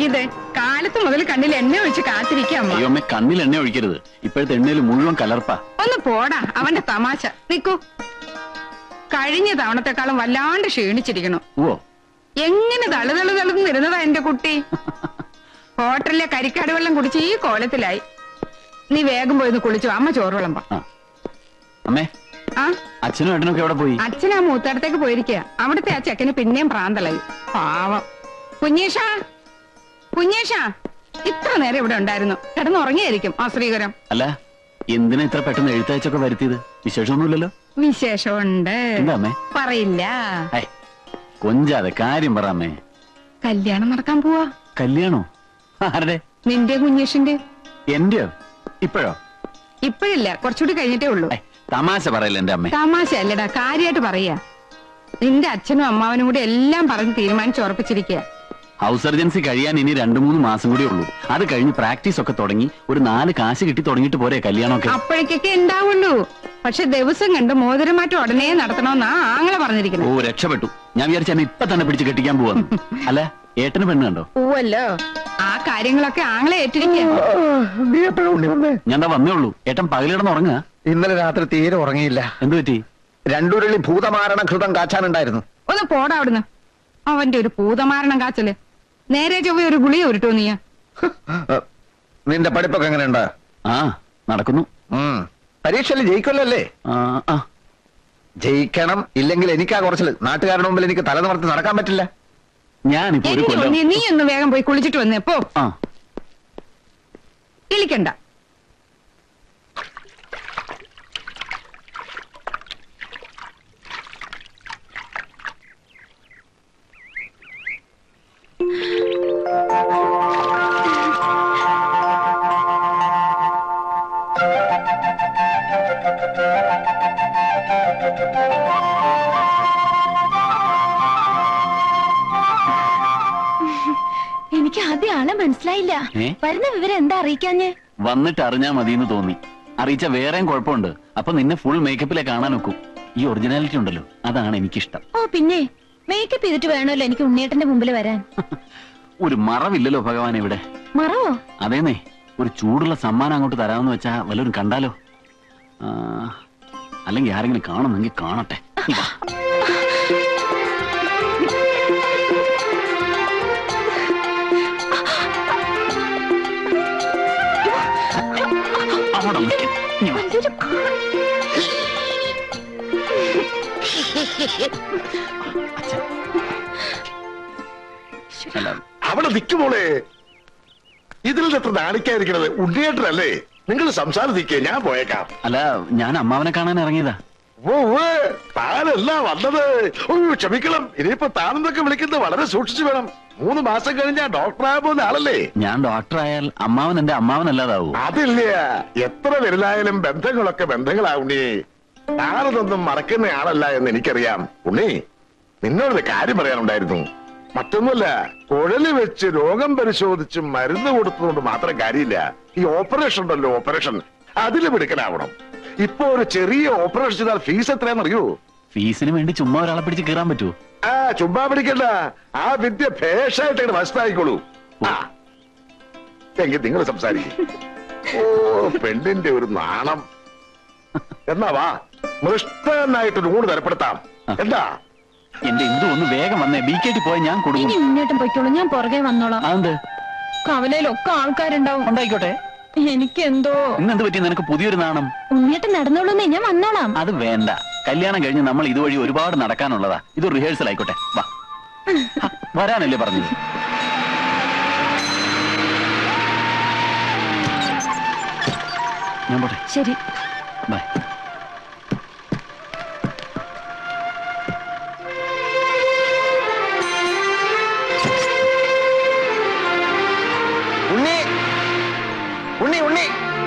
ഇത് കാലത്ത് മുതൽ കണ്ണിൽ എണ്ണ ഒഴിച്ച് കാത്തിരിക്കുക അമ്മ അയ്യോ അമ്മ കണ്ണിൽ എണ്ണ ഒഴിക്കരുത് ഇപ്പോഴത്തെ എണ്ണയിൽ മുഴുവൻ കലർപ്പാ ഒന്ന് പോടാ അവന്റെ തമാശ നിക്കൂ കഴിഞ്ഞ തവണത്തെക്കാളും വല്ലാണ്ട് ക്ഷീണിച്ചിരിക്കണു ഓ എങ്ങനെ തളുതളു തളുന്നിരുന്നതാ എന്റെ കുട്ടി ഹോട്ടലിലെ കരിക്കാട് വെള്ളം കുടിച്ച് ഈ കോലത്തിലായി നീ വേഗം പോയി ഒന്ന് കുളിച്ചു അമ്മ ചോറ് വിളമ്പാ ആ അമ്മേ ആ അച്ഛനും ഏട്ടനൊക്കെ എവിടെ പോയി അച്ഛൻ ആ മൂത്തടത്തേക്ക് പോയിരിക്കുക അവിടുത്തെ ആ ചെക്കന് പിന്നെയും പ്രാന്തളായി പാവം കുഞ്ഞേഷ കുഞ്ഞേഷ ഇത്ര നേരം ഇവിടെ ഉണ്ടായിരുന്നു കിടന്നുറങ്ങിയായിരിക്കും ആ ശ്രീകരം അല്ല എന്തിനാ ഇത്ര പെട്ടെന്ന് എഴുത്തയച്ചൊക്കെ വരുത്തിയത് വിശേഷമൊന്നുമില്ലല്ലോ വിശേഷമുണ്ട് എന്താ അമ്മേ പറയില്ല ഏ കൊഞ്ചാതെ കാര്യം പറ അമ്മേ കല്യാണം നടക്കാൻ പോവാ കല്യാണോ ആരുടെ നിന്റെ കുഞ്ഞേഷിന്റെ എന്റെയോ ഇപ്പോഴോ ഇപ്പഴില്ല കുറച്ചുകൂടി കഴിഞ്ഞിട്ടേ ഉള്ളൂ ഏ തമാശ പറയല്ല എന്റെ അമ്മേ തമാശ അല്ലടാ കാര്യമായിട്ട് പറയാ നിന്റെ അച്ഛനും അമ്മാവനും കൂടി എല്ലാം പറഞ്ഞ് തീരുമാനിച്ച് ഉറപ്പിച്ചിരിക്കുക ഹൗസ് സർജൻസി കഴിയാൻ ഇനി രണ്ടു മൂന്ന് മാസം കൂടി ഉള്ളൂ അത് കഴിഞ്ഞ് പ്രാക്ടീസ് ഒക്കെ തുടങ്ങി ഒരു നാല് കാശ് കിട്ടി തുടങ്ങിയിട്ട് പോരെ കല്യാണമൊക്കെ അപ്പോഴേക്കൊക്കെ ഉണ്ടാവുള്ളൂ പക്ഷെ ദിവസം കണ്ട് മോതിരമാറ്റം ഉടനെ നടത്തണമെന്നാ ആങ്ങളെ ഓ പറഞ്ഞിരിക്കുന്നത് രക്ഷപ്പെട്ടു ഞാൻ വിചാരിച്ച എന്നെ ഇപ്പൊ തന്നെ പിടിച്ച് കെട്ടിക്കാൻ പോവാന്ന് അല്ല ഏട്ടന് പെണ്ണ് കണ്ടോ പോവല്ലോ ആ കാര്യങ്ങളൊക്കെ ആങ്ങളെ ഏറ്റിരിക്കുക നീ എപ്പോഴാ ഉണ്ണി വന്നേ ഞാൻ എന്താ വന്നേ ഉള്ളൂ ഏട്ടൻ പകലിടന്ന് ഉറങ്ങുക ഇന്നലെ രാത്രി തീരെ ഉറങ്ങിയില്ല എന്തു പറ്റി രണ്ടുരുളി ഭൂതമാരണ ഘൃതം കാച്ചാനുണ്ടായിരുന്നു ഒന്ന് പോടാ അവിടുന്ന് അവന്റെ ഒരു പൂതമാരണം കാച്ചല് നേരെ ചൊവ്വ ഒരു ഗുളിയ ഉരുട്ടോ നീ നിന്റെ പഠിപ്പൊക്കെ എങ്ങനെയുണ്ട് ആ നടക്കുന്നു ഉം. പരീക്ഷയിൽ ജയിക്കുമല്ലോ അല്ലേ ആ ആ ജയിക്കണം ഇല്ലെങ്കിൽ എനിക്കാ കുറച്ചില് നാട്ടുകാരുടെ മുമ്പിൽ എനിക്ക് തല നിവർത്തി നടക്കാൻ പറ്റില്ല ഞാനിപ്പോ ഒരു എന്റെ കൊല്ലം ഉണ്ണി, നീ ഒന്ന് വേഗം പോയി കുളിച്ചിട്ട് വന്നേ പോ ആ ഇളിക്കണ്ട എനിക്ക് ആദ്യം ആളെ മനസ്സിലായില്ല ഏ? വരുന്ന വിവരം എന്താ അറിയിക്കാഞ്ഞ് വന്നിട്ട് അറിഞ്ഞാ മതിയെന്ന് തോന്നി അറിയിച്ച വേറെയും കുഴപ്പമുണ്ട് അപ്പൊ നിന്നെ ഫുൾ മേക്കപ്പിലെ കാണാൻ നോക്കും ഈ ഒറിജിനാലിറ്റി ഉണ്ടല്ലോ അതാണ് എനിക്കിഷ്ടം ഓ പിന്നെ മേക്കപ്പ് ചെയ്തിട്ട് വേണമല്ലോ എനിക്ക് ഉണ്ണിയേട്ടന്റെ മുമ്പിൽ വരാൻ ഒരു മറവില്ലല്ലോ ഭഗവാൻ ഇവിടെ മറവോ അതേന്നേ ഒരു ചൂടുള്ള സമ്മാനം അങ്ങോട്ട് തരാമെന്ന് വെച്ചാ വല്ലവരും കണ്ടാലോ ആ, അല്ലെങ്കിൽ ആരെങ്കിലും കാണുന്നെങ്കിൽ കാണട്ടെ വാ. അവിടെ നിൽക്ക്. ഇങ്ങ് വാ. അച്ഛൻ. അല്ല, അവിടെ നിൽക്കുമോളെ ഇതിൽ നിന്ന് എത്ര നാണിക്കാതിരിക്കണത് ഉണ്ണിയേട്ടനല്ലേ നിങ്ങൾ സംസാരിക്കേ ഞാൻ പോയേക്കാം അല്ല ഞാൻ അമ്മാവനെ കാണാൻ ഇറങ്ങിയതാ ഓ ഓ, താനല്ല വന്നത് ഓ ക്ഷമിക്കണം ഇനിയിപ്പോ താനെന്നൊക്കെ വിളിക്കുന്നത് വളരെ സൂക്ഷിച്ചു വേണം മൂന്ന് മാസം കഴിഞ്ഞാ ഡോക്ടറായ പോകുന്ന ആളല്ലേ ഞാൻ ഡോക്ടറായാൽ അമ്മാവൻ എന്റെ അമ്മാവനല്ലാതാവൂ അതില്ല എത്ര വലുതായാലും ബന്ധങ്ങളൊക്കെ ബന്ധങ്ങളാ ഉണ്ണി താനതൊന്നും മറക്കുന്ന ആളല്ല എന്ന് എനിക്കറിയാം ഉണ്ണി നിന്നോടൊരു കാര്യം പറയാനുണ്ടായിരുന്നു മറ്റൊന്നുമല്ല കുഴല് വെച്ച് രോഗം പരിശോധിച്ച് മരുന്ന് കൊടുത്തതുകൊണ്ട് മാത്രം കാര്യമില്ല ഈ ഓപ്പറേഷൻ ഉണ്ടല്ലോ ഓപ്പറേഷൻ അതിൽ മിടുക്കനാവണം ഇപ്പൊ ഒരു ചെറിയ ഓപ്പറേഷൻ ചെയ്താൽ ഫീസ് എത്രയാണെന്നറിയോ ഫീസിന് വേണ്ടി ചുമ്മാ ഒരാളെ പിടിച്ച് കീറാൻ പറ്റുമോ ആ ചുമ്മാ പിടിക്കണ്ട ആ വിദ്യ ഭേഷായിട്ട് ഇങ്ങനെ മനസ്സിലായിക്കോളൂ ആ എങ്കിൽ നിങ്ങൾ സംസാരിക്കും ഓ പെണ്ണിന്റെ ഒരു നാണം എന്നാ വാ മൃഷ്ടനായിട്ട് ഊണ് തരപ്പെടുത്താം എന്താ എന്റെ ഇന്ദു ഒന്ന് വേഗം വന്നേ ബി കെ ടി പോയാൽ ഞാൻ ഇനി കൊടുക്കും ഉണ്ണിയേട്ടൻ പൊയ്ക്കോളൂ ഞാൻ പുറകെ വന്നോളാം അതെന്ത് കവലയിലൊക്കെ ആൾക്കാരുണ്ടാവും ഉണ്ടായിക്കോട്ടെ എനിക്കെന്തോ ഇന്നെന്ത് പറ്റി നിനക്ക് പുതിയൊരു നാണം ഉണ്ണിയേട്ടൻ നടന്നോളൂന്നേ ഞാൻ വന്നോളാം അത് വേണ്ട കല്യാണം കഴിഞ്ഞ് നമ്മൾ ഇതുവഴി ഒരുപാട് നടക്കാനുള്ളതാ ഇത് റിഹേഴ്സൽ ആയിക്കോട്ടെ വാ ഹ, വരാനല്ലേ പറഞ്ഞത് ഞാൻ പോട്ടെ ശരി ബൈ ഉണ്ണി ഉണ്ണി ഉണ്ണി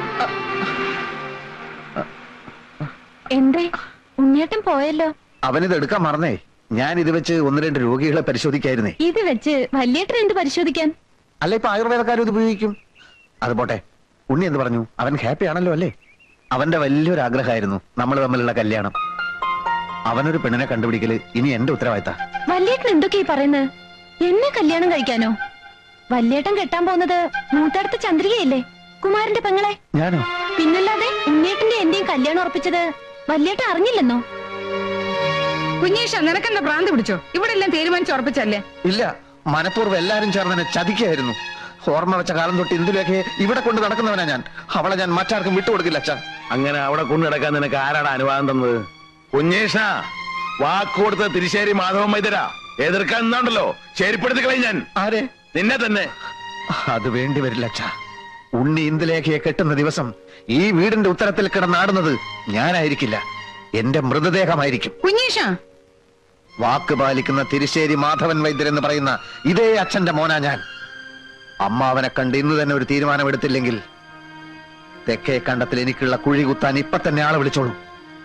എന്തേ ഉണ്ണിയേട്ടൻ പോയല്ലോ അവനിത് എടുക്കാൻ മറന്നേ ഞാൻ ഇത് വെച്ച് ഒന്ന് രണ്ട് രോഗികളെ പരിശോധിക്കായിരുന്നേ ഇത് വെച്ച് വല്യേട്ടൻ എന്ത് പരിശോധിക്കാൻ അല്ല ഇപ്പൊ ആയുർവേദക്കാരും ഇത് ഉപയോഗിക്കും അത് പോട്ടെ ഉണ്ണി എന്ത് പറഞ്ഞു അവൻ ഹാപ്പി ആണല്ലോ അല്ലേ അവന്റെ വലിയൊരു ആഗ്രഹമായിരുന്നു നമ്മൾ തമ്മിലുള്ള കല്യാണം അവനൊരു പെണ്ണിനെ കണ്ടുപിടിക്കല് ഇനി എന്റെ ഉത്തരവാദിത്ത വല്യേട്ടൻ എന്തൊക്കെയാ പറയുന്നത് എന്നെ കല്യാണം കഴിക്കാനോ വല്യേട്ടൻ കെട്ടാൻ പോകുന്നത് മൂത്തടുത്ത ചന്ദ്രികയല്ലേ കുമാരന്റെ പെങ്ങളെ ഞാനോ പിന്നല്ലാതെ ഉണ്ണേട്ടന്റെ എന്റെയും കല്യാണം ഉറപ്പിച്ചത് വല്യേട്ടൻ അറിഞ്ഞില്ലെന്നോ കുഞ്ഞീഷ നിനക്കെന്താ ഭ്രാന്ത് പിടിച്ചോ ഇവിടെ എല്ലാം തീരുമാനിച്ചുറപ്പിച്ചല്ലേ ഇല്ല മനഃപൂർവ്വം എല്ലാരും ചേർന്ന് എന്നെ ചതിക്കായിരുന്നു ഓർമ്മ വെച്ച കാലം തൊട്ട് ഇന്ദുലേഖയെ ഇവിടെ കൊണ്ട് നടക്കുന്നവനാ ഞാൻ അവളെ ഞാൻ മറ്റാർക്കും വിട്ടുകൊടുക്കില്ല അച്ഛാ അങ്ങനെ അവിടെ കൊണ്ടു നടക്കാൻ നിനക്ക് ആരാണ് അനുവാദം തന്നത് കുഞ്ഞേഷ വാക്ക് കൊടുത്ത തിരിശ്ശേരി മാധവൻ മൈതര എതിർക്കാൻ നിന്നുണ്ടല്ലോ ശരിപ്പെടുത്തി കളയും ഞാൻ ആരെ നിന്നെ തന്നെ അത് വേണ്ടി വരില്ല അച്ഛാ ഉണ്ണി ഇന്ദുലേഖയെ കെട്ടുന്ന ദിവസം ഈ വീടിന്റെ ഉത്തരത്തിൽ കിടന്നാടുന്നത് ഞാനായിരിക്കില്ല എന്റെ മൃതദേഹമായിരിക്കും കുഞ്ഞീഷ വാക്ക് പാലിക്കുന്ന തിരിശ്ശേരി മാധവൻ വൈദ്യർ എന്ന് പറയുന്ന ഇതേ അച്ഛന്റെ മോനാ ഞാൻ അമ്മാവനെ കണ്ട് ഇന്ന് തന്നെ ഒരു തീരുമാനമെടുത്തില്ലെങ്കിൽ തെക്കേ കണ്ടത്തിൽ എനിക്കുള്ള കുഴി കുത്താൻ ഇപ്പൊ തന്നെ ആളെ വിളിച്ചോളൂ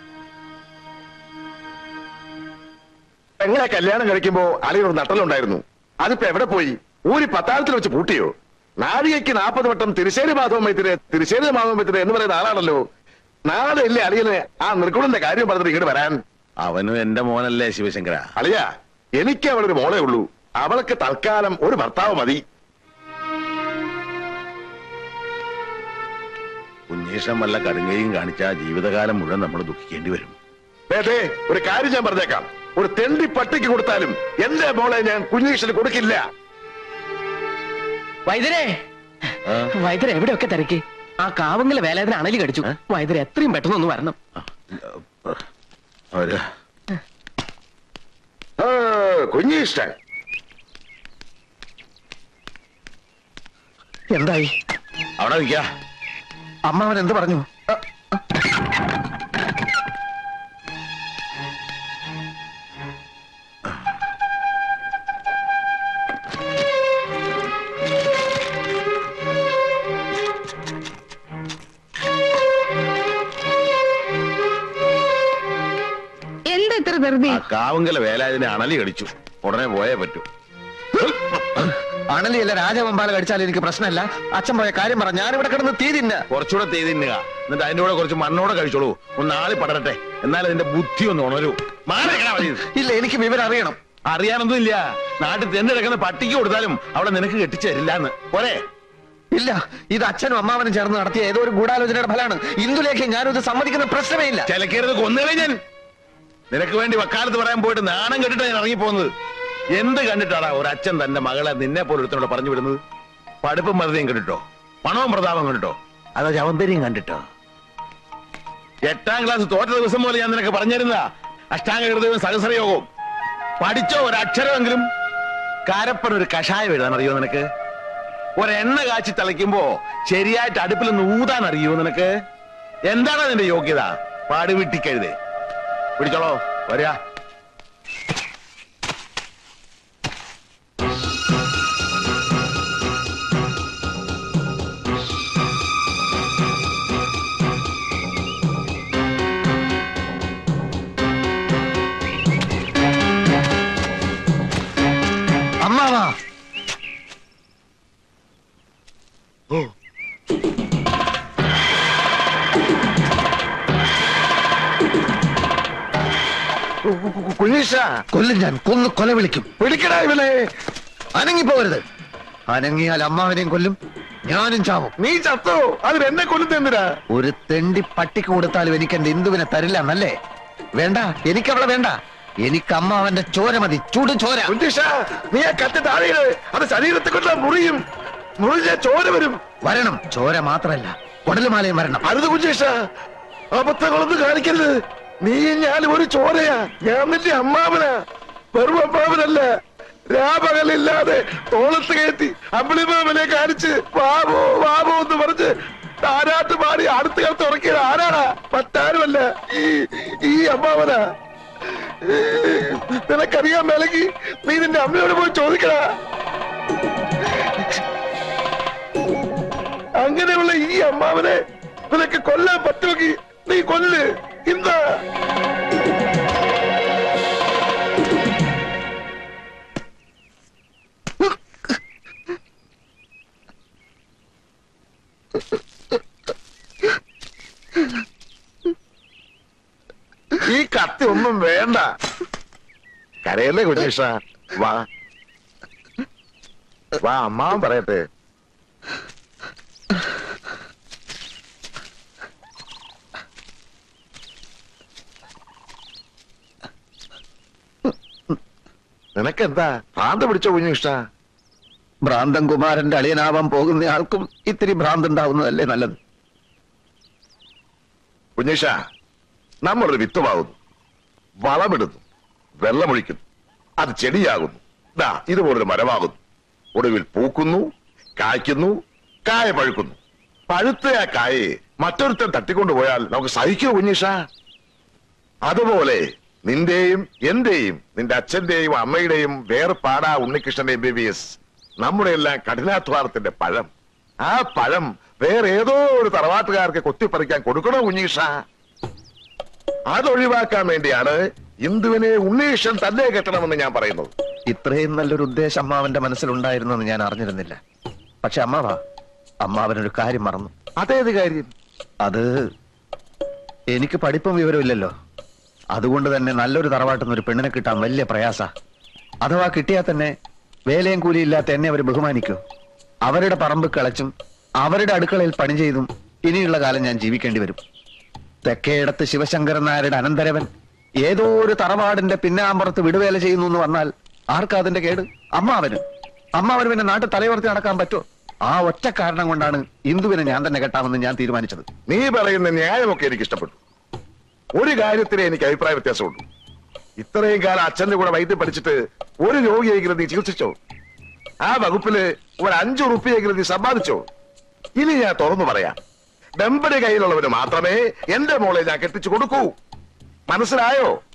പെങ്ങളെ കല്യാണം കഴിക്കുമ്പോ അളിയൊരു നട്ടലുണ്ടായിരുന്നു അതിപ്പോ എവിടെ പോയി ഊരി പത്താളത്തിൽ വെച്ച് പൂട്ടിയോ നാഴികയ്ക്ക് നാൽപ്പത് വട്ടം തിരുശ്ശേരി മാധവൻ മൈത്തിരെ തിരുശ്ശേരി മാധവൻ മൈത്തിരെ എന്ന് പറയുന്ന ആളാണല്ലോ നാളെ ഇല്ലേ അളിയന് ആ നിർക്കുടന്റെ കാര്യം പറഞ്ഞിട്ട് ഇങ്ങോട്ട് വരാൻ അവനും എന്റെ മോനല്ലേ ശിവശങ്കര അളിയ എനിക്ക് അവളൊരു മോളേ ഉള്ളൂ അവൾക്ക് തൽക്കാലം ഒരു ഭർത്താവ് മതി ഉന്നേഷം വല്ല കടുങ്ങയും കാണിച്ച ജീവിതകാലം മുഴുവൻ നമ്മൾ ദുഃഖിക്കേണ്ടി വരും ദേ, ദേ, ഒരു കാര്യം ഞാൻ പറഞ്ഞേക്കാം ഒരു തെണ്ടി പട്ടിക്ക് കൊടുത്താലും എന്റെ മോളെ ഞാൻ കുഞ്ഞീഷന് കൊടുക്കില്ല വൈദ്യരെ വൈദ്യരെ എവിടെയൊക്കെ തിരക്കി ആ കാവങ്ങലെ വേലാതിന് അണലി കടിച്ചു വൈദ്യരെ എത്രയും പെട്ടെന്ന് ഒന്ന് വരണം അവര് ആ, കുഞ്ഞീഷ്ടൻ എന്തായി അവിടെ നിൽക്ക അമ്മാവൻ എന്ത് പറഞ്ഞു എന്താ ഇത്ര ധൃതി ആ കാവുങ്കല വേലാതിനെ അണലി കടിച്ചു ഉടനെ പോയേ പറ്റൂ അണലിയല്ല രാജവമ്പാല കടിച്ചാൽ എനിക്ക് പ്രശ്നമല്ല അച്ഛൻ പോയ കാര്യം പറ ഞാനിവിടെ കിടന്ന് തീ തിന്ന കുറച്ചുകൂടെ തീ തിന്നുക എന്നിട്ട് അതിന്റെ കൂടെ കുറച്ച് മണ്ണോടെ കഴിച്ചോളൂ ഒന്ന് ആളി പടരട്ടെ എന്നാൽ അതിന്റെ ബുദ്ധി ഒന്ന് ഉണരൂ മാറി നിൽക്കണ വഴിയിൽ. ഇല്ല എനിക്ക് വിവരം അറിയണം അറിയാനൊന്നും ഇല്ല നാട്ടിൽ തെന്നു കിടക്കുന്ന പട്ടിക്ക് കൊടുത്താലും അവിടെ നിനക്ക് കെട്ടിച്ചു തരില്ലാന്ന് പോരെ ഇല്ല ഇത് അച്ഛനും അമ്മാവനും ചേർന്ന് നടത്തിയ ഏതോ ഒരു ഗൂഢാലോചനയുടെ ഫലമാണ് ഇന്ദുലേഖ ഞാനിത് സമ്മതിക്കുന്ന പ്രശ്നമേ ഇല്ല ചിലക്കരുത് കൊന്നുകളെ ഞാൻ നിനക്ക് വേണ്ടി വക്കാലത്ത് പറയാൻ പോയിട്ട് നാണം കെട്ടിട്ട് ഞാൻ ഇറങ്ങിപ്പോന്നത് എന്ത് കണ്ടിട്ടാടാ ഒരു അച്ഛൻ തന്റെ മകളെ നിന്നെ പോലെ ഒരുത്തനോട് പറഞ്ഞു വിടുന്നത് പഠിപ്പും മറുതയും കണ്ടിട്ടോ പണവും പ്രതാപം കണ്ടിട്ടോ അതോ ചവന്തരിയും കണ്ടിട്ടോ എട്ടാം ക്ലാസ് തോറ്റ ദിവസം പോലെ ഞാൻ നിനക്ക് പറഞ്ഞിരുന്നതാ അഷ്ടാംഗ ഹൃദയവും സഹസ്രയോഗവും പഠിച്ചോ ഒരു അക്ഷരമെങ്കിലും കാരപ്പൻ ഒരു കഷായം എഴുതാൻ അറിയോ നിനക്ക് ഒരെണ്ണ കാച്ചി തിളയ്ക്കുമ്പോ ശരിയായിട്ട് അടുപ്പിൽ നിന്ന് ഊതാൻ അറിയോ നിനക്ക് എന്താണ് അതിന്റെ യോഗ്യത പാടുവിട്ടിക്കഴുതേ പിടിച്ചോളോ വരിക അമ്മാവാ കുഞ്ഞീഷ കൊല്ലും ഞാൻ കൊന്ന് കൊല വിളിക്കും പിടിക്കടാ ഇവനെ അനങ്ങിപ്പോരുത് അനങ്ങിയാൽ അമ്മാവനെയും കൊല്ലും ഞാനും ചാവും നീ ചത്തോ അതിന് എന്നെ കൊല്ലുന്നെന്തിനാ ഒരു തെണ്ടി പട്ടിക്ക് കൊടുത്താലും എനിക്ക് എന്റെ ഇന്ദുവിനെ തരില്ല എന്നല്ലേ വേണ്ട എനിക്ക് അവളെ വേണ്ട എനിക്ക് അമ്മാവന്റെ ചോര മതി ചൂട് ചോര കുഞ്ഞീഷ നീ ആ കത്തി താഴെയിട് അത് ശരീരത്തെ കൊണ്ട് മുറിയും മുറിഞ്ഞ ചോര വരും വരണം ചോര മാത്രമല്ല കൊടലുമാലയും വരണം അരുത് കുഞ്ഞീഷ അബദ്ധങ്ങളൊന്നും കാണിക്കരുത് നീ ഞാനും ഒരു ചോരയാ ഞാൻ നിന്റെ അമ്മാവനാ വെറും അമ്മാവനല്ല രാപകലില്ലാതെ തോളത്ത് കയറ്റി അമ്പിളിമാമനെ കാണിച്ച് വാവോ വാവോ എന്ന് പറഞ്ഞ് താരാട്ട് പാടി അടുത്ത കാലത്ത് ഉറക്കിയത് ആരാടാ മറ്റാരുമല്ല ഈ ഈ അമ്മാവനാ നിനക്കറിയാൻ മേലെങ്കിൽ നീ നിന്റെ അമ്മയോട് പോയി ചോദിക്കടാ അങ്ങനെയുള്ള ഈ അമ്മാവനെ നിനക്ക് കൊല്ലാൻ പറ്റുമെങ്കിൽ നീ കൊല്ല് ഇന്ന് ഈ കത്തി ഒന്നും വേണ്ട കരയല്ലേ കുഞ്ഞീഷ വാ വാ അമ്മാവൻ പറയട്ടെ നിനക്കെന്താ ഭ്രാന്ത് പിടിച്ച കുഞ്ഞിഷ്ട ഭ്രാന്തൻ കുമാരന്റെ അളിയനാവാൻ പോകുന്ന ആൾക്കും ഇത്തിരി ഭ്രാന്തുണ്ടാവുന്നതല്ലേ നല്ലത് കുഞ്ഞിഷ നമ്മളൊരു വിത്തുമാകുന്നു വളമിടുന്നു വെള്ളമൊഴിക്കുന്നു അത് ചെടിയാകുന്നു ദാ ഇതുപോലൊരു മരമാകുന്നു ഒടുവിൽ പൂക്കുന്നു കായ്ക്കുന്നു കായ പഴുക്കുന്നു പഴുത്ത ആ കായെ മറ്റൊരുത്തൻ തട്ടിക്കൊണ്ടുപോയാൽ നമുക്ക് സഹിക്കോ കുഞ്ഞിഷ അതുപോലെ നിന്റെയും എന്റെയും നിന്റെ അച്ഛന്റെയും അമ്മയുടെയും വേർപാടാ Unnikrishnan M B B S നമ്മുടെ എല്ലാം കഠിനാധ്വാനത്തിന്റെ പഴം ആ പഴം വേറെ ഏതോ ഒരു തറവാട്ടുകാർക്ക് കൊത്തിപ്പറിക്കാൻ കൊടുക്കണോ കുഞ്ഞീഷ അതൊഴിവാക്കാൻ വേണ്ടിയാണ് ഇന്ദുവിനെ ഉണ്ണീഷൻ തന്നെ കെട്ടണമെന്ന് ഞാൻ പറയുന്നത് ഇത്രയും നല്ലൊരു ഉദ്ദേശം അമ്മാവന്റെ മനസ്സിലുണ്ടായിരുന്നെന്ന് ഞാൻ അറിഞ്ഞിരുന്നില്ല പക്ഷെ അമ്മാവാ അമ്മാവനൊരു കാര്യം മറന്നു അതേത് കാര്യം അത് എനിക്ക് പഠിപ്പും വിവരമില്ലല്ലോ അതുകൊണ്ട് തന്നെ നല്ലൊരു തറവാട്ടുന്ന ഒരു പെണ്ണിനെ കിട്ടാൻ വലിയ പ്രയാസ അഥവാ കിട്ടിയാൽ തന്നെ വേലയും കൂലിയില്ലാത്ത എന്നെ അവർ ബഹുമാനിക്കൂ അവരുടെ പറമ്പ് കിളച്ചും അവരുടെ അടുക്കളയിൽ പണി ചെയ്തും ഇനിയുള്ള കാലം ഞാൻ ജീവിക്കേണ്ടി വരും തെക്കേടത്ത് ശിവശങ്കരൻ നായരുടെ അനന്തരവൻ ഏതോ ഒരു തറവാടിന്റെ പിന്നാമ്പുറത്ത് വിടുവേല ചെയ്യുന്നു എന്ന് വന്നാൽ ആർക്കാ അതിന്റെ കേട് അമ്മാവന് അമ്മാവന് പിന്നെ നാട്ടിൽ തലയുയർത്തി നടക്കാൻ പറ്റുമോ ആ ഒറ്റ കാരണം കൊണ്ടാണ് ഇന്ദുവിനെ ഞാൻ തന്നെ കെട്ടാമെന്ന് ഞാൻ തീരുമാനിച്ചത് നീ പറയുന്ന ന്യായമൊക്കെ എനിക്ക് ഇഷ്ടപ്പെട്ടു ഒരു കാര്യത്തിലെ എനിക്ക് അഭിപ്രായ വ്യത്യാസമുണ്ട് ഇത്രയും കാലം അച്ഛന്റെ കൂടെ വൈദ്യം പഠിച്ചിട്ട് ഒരു രോഗിയെങ്കിലും നീ ചികിത്സിച്ചോ ആ വകുപ്പില് ഒരു അഞ്ചു റുപ്യെങ്കിലും നീ സമ്പാദിച്ചോ ഇനി ഞാൻ തുറന്നു പറയാം വെമ്പടി കയ്യിലുള്ളവന് മാത്രമേ എന്റെ മോളെ ഞാൻ കെട്ടിച്ചു കൊടുക്കൂ മനസ്സിലായോ